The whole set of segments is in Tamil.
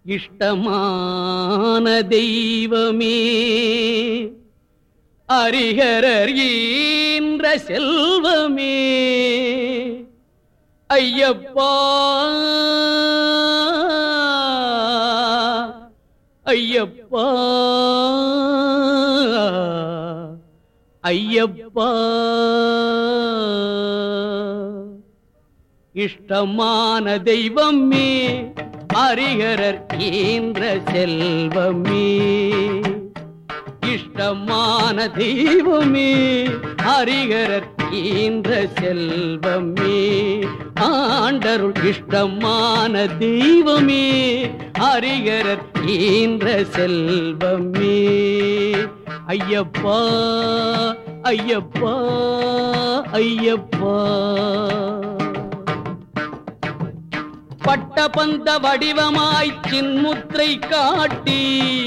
இஷ்டமான தெய்வமே அரிகரர் ஈன்ற செல்வமே ஐயப்பா ஐயப்பா ஐயப்பா இஷ்டமான தெய்வமே அரிகரர் ஈன்ற செல்வமே இஷ்டமான தெய்வமே ஹரிகரர் ஈன்ற செல்வமே ஆண்டருள் இஷ்டமான தெய்வமே ஹரிகரர் ஈன்ற செல்வமே ஐயப்பா ஐயப்பா ஐயப்பா பட்டபந்த வடிவமாய் சின்முத்திரை காட்டி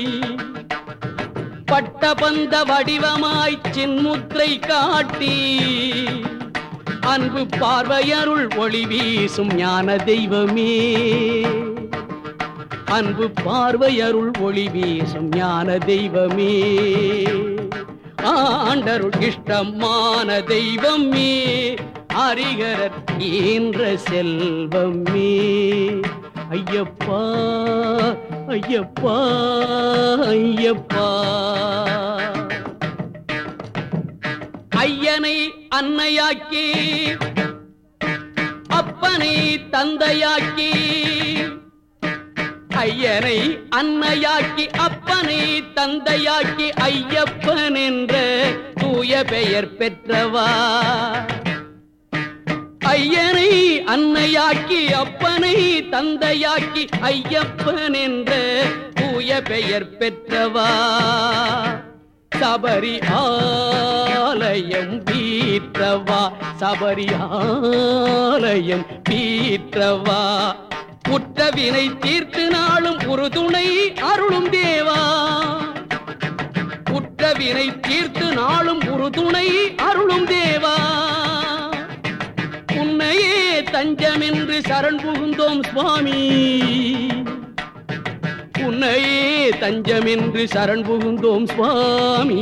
பட்டபந்த வடிவமாய் சின்முத்திரை காட்டி அன்பு பார்வையருள் ஒளி வீசும் ஞான தெய்வமே அன்பு பார்வையருள் ஒளி வீசும் ஞான தெய்வமே ஆண்டருள் இஷ்டமான தெய்வமே ஹரிகரர் ஈன்ற செல்வமே ஐயப்பா ஐயப்பா ஐயப்பா ஐயனை அன்னையாக்கி அப்பனை தந்தையாக்கி ஐயனை அன்னையாக்கி அப்பனை தந்தையாக்கி ஐயப்பன் என்ற தூய பெயர் பெற்றவா ஐயனை அன்னையாக்கி அப்பனை தந்தையாக்கி ஐயப்பன் என்ற தூய பெயர் பெற்றவா சபரி ஆலயம் பீற்றவா சபரி ஆலயம் பீற்றவா குற்றவினை தீர்த்து நாளும் ஒரு துணை அருளும் தேவா குற்றவினை தீர்த்து நாளும் ஒரு துணை அருளும் தேவா உன்னையே தஞ்சமென்று சரண் புகுந்தோம் சுவாமி உன்னையே தஞ்சமென்று சரண் புகுந்தோம் சுவாமி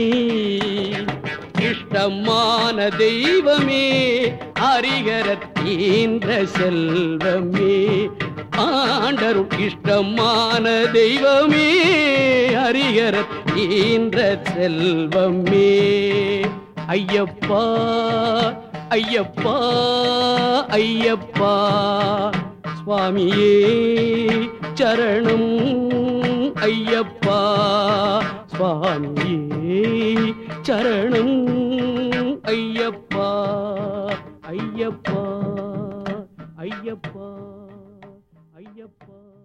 இஷ்டமான தெய்வமே ஹரிகரத் ஈன்ற செல்வமே ஆண்டரும் இஷ்டமான தெய்வமே ஹரிகரத் ஈன்ற செல்வமே ஐயப்பா ஐயப்பா ஐயப்பா சுவாமியே சரணம் ஐயப்பா சுவாமியே சரணம் ஐயப்பா ஐயப்பா ஐயப்பா ஐயப்பா